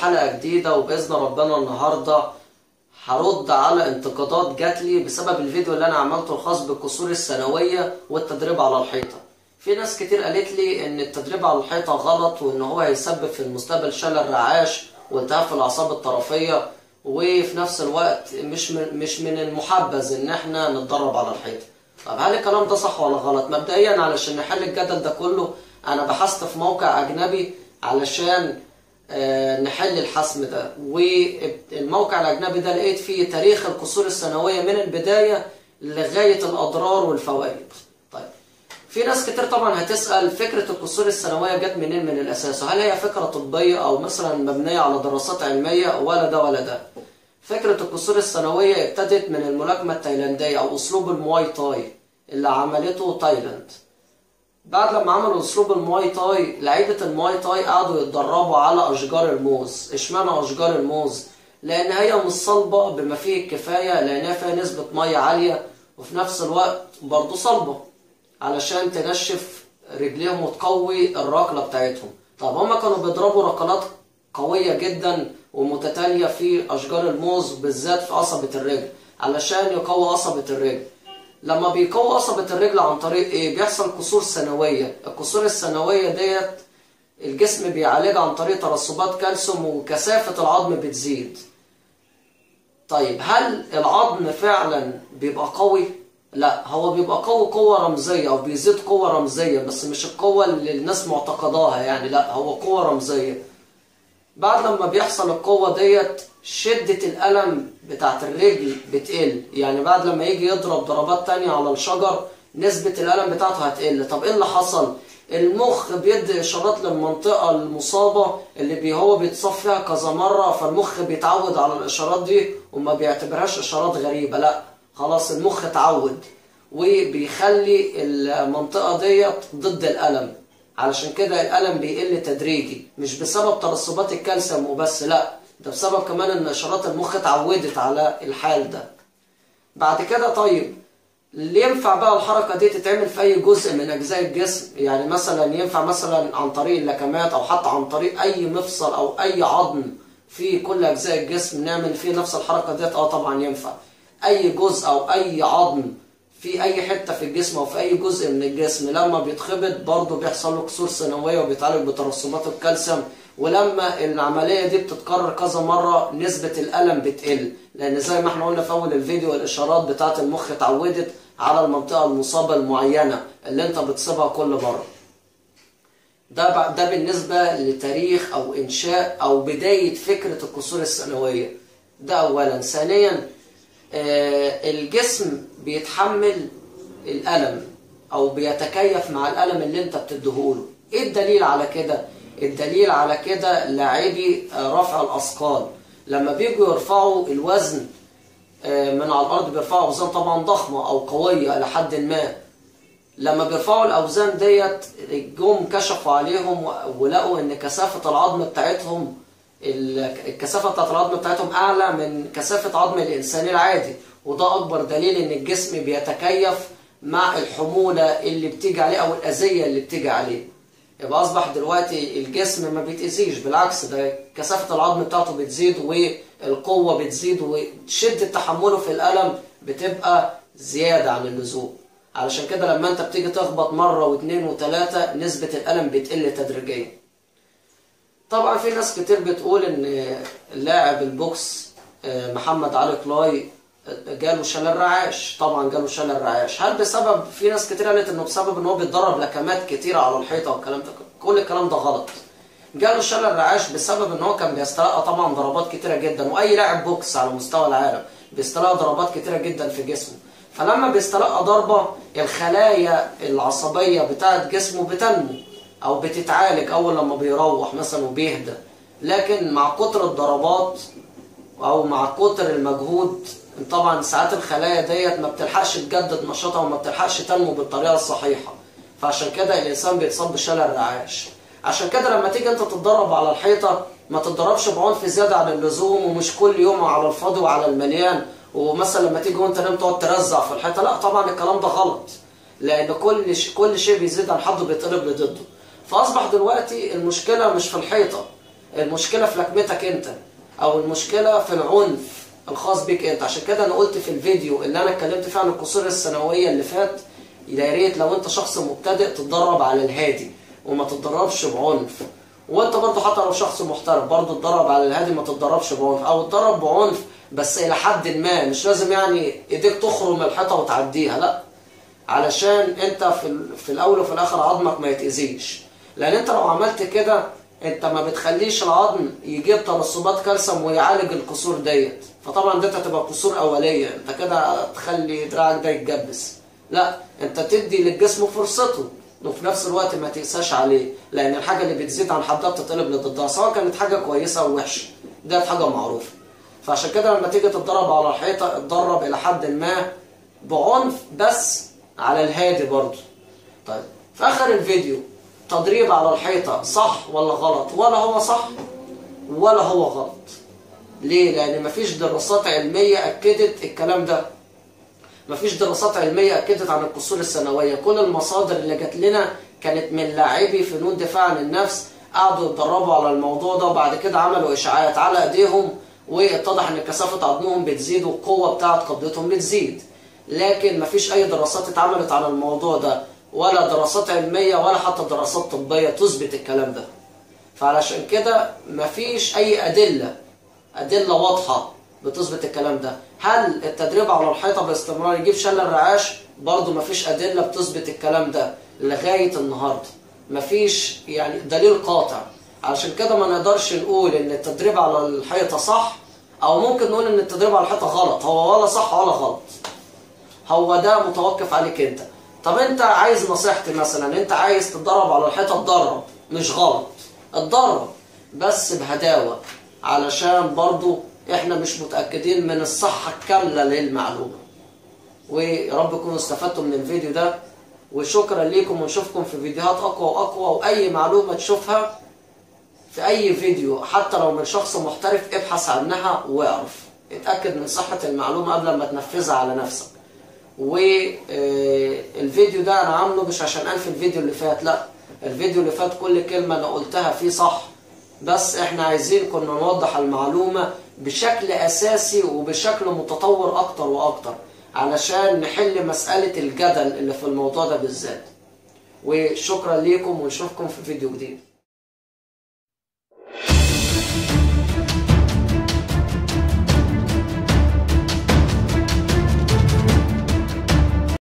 وحلقة جديدة وبإذن ربنا النهاردة هرد على انتقادات جات لي بسبب الفيديو اللي أنا عملته الخاص بالكسور السنوية والتدريب على الحيطة في ناس كتير قالت لي إن التدريب على الحيطة غلط وإن هو هيسبب في المستقبل شلل رعاش والتهاب في الأعصاب الطرفية وفي نفس الوقت مش من مش من المحبذ إن إحنا نتدرب على الحيطة طب هل الكلام ده صح ولا غلط؟ مبدئيا علشان نحل الجدل ده كله أنا بحثت في موقع أجنبي علشان نحل الحسم ده والموقع الأجنبي ده لقيت فيه تاريخ الكسور السنوية من البداية لغاية الأضرار والفوائد طيب في ناس كتير طبعا هتسأل فكرة الكسور السنوية جت منين من الأساس وهل هي فكرة طبية أو مثلا مبنية على دراسات علمية ولا ده ولا ده فكرة الكسور السنوية ابتدت من الملاكمة التايلاندية أو أسلوب المواي تاي اللي عملته تايلاند بعد لما عملوا اسلوب المواي تاي لعيبه المواي تاي قعدوا يتدربوا على اشجار الموز اشمعنى اشجار الموز لان هي مش صلبه بما فيه الكفايه لانها فيها نسبه ميه عاليه وفي نفس الوقت برضه صلبه علشان تنشف رجليهم وتقوي الركله بتاعتهم طب هما كانوا بيضربوا ركلات قويه جدا ومتتاليه في اشجار الموز بالذات في قصبه الرجل علشان يقوي قصبه الرجل لما بيقوي قصبة الرجل عن طريق ايه بيحصل كسور سنوية الكسور السنوية ديت الجسم بيعالجها عن طريق ترسبات كالسيوم وكثافة العظم بتزيد طيب هل العظم فعلا بيبقى قوي لا هو بيبقى قوي قوة رمزية او بيزيد قوة رمزية بس مش القوة اللي الناس معتقداها يعني لا هو قوة رمزية بعد لما بيحصل القوة ديت شدة الألم بتاعت الرجل بتقل يعني بعد لما يجي يضرب ضربات تانية على الشجر نسبة الألم بتاعته هتقل طب ايه اللي حصل المخ بيدي إشارات للمنطقة المصابة اللي بي هو بيتصاب فيها كذا مرة فالمخ بيتعود على الإشارات دي وما بيعتبرهاش إشارات غريبة لا خلاص المخ اتعود وبيخلي المنطقة ديت ضد الألم علشان كده الألم بيقل تدريجي مش بسبب ترسبات الكالسيوم وبس لا ده بسبب كمان ان اشارات المخ اتعودت على الحال ده بعد كده طيب اللي ينفع بقى الحركة دي تتعمل في أي جزء من أجزاء الجسم يعني مثلا ينفع مثلا عن طريق اللكمات أو حتى عن طريق أي مفصل أو أي عظم في كل أجزاء الجسم نعمل فيه نفس الحركة ديت أه طبعا ينفع أي جزء أو أي عظم في أي حتة في الجسم أو في أي جزء من الجسم لما بيتخبط برضه بيحصل له كسور سنوية وبيتعالج بترسبات الكالسيوم ولما العملية دي بتتكرر كذا مرة نسبة الألم بتقل لأن زي ما احنا قلنا في أول الفيديو الإشارات بتاعة المخ اتعودت على المنطقة المصابة المعينة اللي انت بتصيبها كل مرة ده ده بالنسبة لتاريخ أو إنشاء أو بداية فكرة الكسور السنوية ده أولا ثانيا آه الجسم بيتحمل الألم أو بيتكيف مع الألم اللي انت بتديهوله ايه الدليل على كده الدليل على كده لاعبي رفع الأثقال لما بيجوا يرفعوا الوزن من على الأرض بيرفعوا أوزان طبعا ضخمة أو قوية إلى حد ما لما بيرفعوا الأوزان ديت جم كشفوا عليهم ولقوا إن كثافة العظم بتاعتهم الكثافة بتاعت العظم بتاعتهم أعلى من كثافة عظم الإنسان العادي وده أكبر دليل إن الجسم بيتكيف مع الحمولة اللي بتيجي عليه أو الأذية اللي بتيجي عليه يبقى اصبح دلوقتي الجسم ما بيتأذيش بالعكس ده كثافة العظم بتاعته بتزيد والقوة بتزيد وشدة تحمله في الألم بتبقى زيادة عن اللزوم علشان كده لما انت بتيجي تخبط مرة واثنين وثلاثة نسبة الألم بتقل تدريجيا طبعا في ناس كتير بتقول ان لاعب البوكس محمد علي كلاي جاله شلل رعاش طبعا جاله شلل رعاش هل بسبب في ناس كتير قالت انه بسبب ان هو بيتدرب لكمات كتيره على الحيطه والكلام ده كل الكلام ده غلط جاله شلل رعاش بسبب ان هو كان بيستلقى طبعا ضربات كتيره جدا واي لاعب بوكس على مستوى العالم بيستلقى ضربات كتيره جدا في جسمه فلما بيستلقى ضربه الخلايا العصبيه بتاعه جسمه بتنمو او بتتعالج اول لما بيروح مثلا وبيهدى لكن مع كتر الضربات او مع كتر المجهود طبعا ساعات الخلايا ديت ما بتلحقش تجدد نشاطها وما بتلحقش تنمو بالطريقه الصحيحه فعشان كده الانسان بيتصاب بشلل رعاش عشان كده لما تيجي انت تتدرب على الحيطه ما تتدربش بعنف زياده عن اللزوم ومش كل يوم على الفاضي وعلى المليان ومثلا لما تيجي وانت نام تقعد ترزع في الحيطه لا طبعا الكلام ده غلط لان كل كل شيء بيزيد عن حده بيتقلب لضده فاصبح دلوقتي المشكله مش في الحيطه المشكله في لكمتك انت او المشكله في العنف الخاص بيك انت عشان كده انا قلت في الفيديو اللي انا اتكلمت فيه عن القصور السنويه اللي فات يا ريت لو انت شخص مبتدئ تتدرب على الهادي وما تتدربش بعنف وانت برضه حتى لو شخص محترف برضه اتدرب على الهادي ما تتدربش بعنف او اتدرب بعنف بس الى حد ما مش لازم يعني ايديك تخرم الحيطه وتعديها لا علشان انت في, ال- في الاول وفي الاخر عظمك ما يتاذيش لان انت لو عملت كده انت ما بتخليش العظم يجيب ترسبات كالسيوم ويعالج الكسور ديت فطبعا ديت هتبقى كسور اوليه انت كده تخلي دراعك ده يتجبس لا انت تدي للجسم فرصته وفي نفس الوقت ما تقساش عليه لان الحاجه اللي بتزيد عن حدها بتتقلب لضدها سواء كانت حاجه كويسه او وحشه ديت حاجه معروفه فعشان كده لما تيجي تتدرب على الحيطه اتدرب الى حد ما بعنف بس على الهادي برضه طيب في اخر الفيديو تدريب على الحيطه صح ولا غلط ولا هو صح ولا هو غلط ليه لان مفيش دراسات علميه اكدت الكلام ده مفيش دراسات علميه اكدت عن الكسور السنويه كل المصادر اللي جات لنا كانت من لاعبي فنون دفاع عن النفس قعدوا يتدربوا على الموضوع ده وبعد كده عملوا اشعاعات على ايديهم واتضح ان كثافه عظمهم بتزيد والقوه بتاعه قبضتهم بتزيد لكن مفيش اي دراسات اتعملت على الموضوع ده ولا دراسات علميه ولا حتى دراسات طبيه تثبت الكلام ده فعلشان كده مفيش اي ادله ادله واضحه بتثبت الكلام ده هل التدريب على الحيطه باستمرار يجيب شلل الرعاش برضه مفيش ادله بتثبت الكلام ده لغايه النهارده مفيش يعني دليل قاطع علشان كده ما نقدرش نقول ان التدريب على الحيطه صح او ممكن نقول ان التدريب على الحيطه غلط هو ولا صح ولا غلط هو ده متوقف عليك انت طب انت عايز نصيحتي مثلا انت عايز تتدرب على الحيطه اتدرب مش غلط اتدرب بس بهداوه علشان برضو احنا مش متاكدين من الصحه الكامله للمعلومه ويا رب تكونوا استفدتوا من الفيديو ده وشكرا ليكم ونشوفكم في فيديوهات اقوى واقوى واي معلومه تشوفها في اي فيديو حتى لو من شخص محترف ابحث عنها واعرف اتاكد من صحه المعلومه قبل ما تنفذها على نفسك والفيديو ده انا عامله مش عشان انفي الفيديو اللي فات لا الفيديو اللي فات كل كلمة انا قلتها فيه صح بس احنا عايزين كنا نوضح المعلومة بشكل اساسي وبشكل متطور اكتر واكتر علشان نحل مسألة الجدل اللي في الموضوع ده بالذات وشكرا ليكم ونشوفكم في فيديو جديد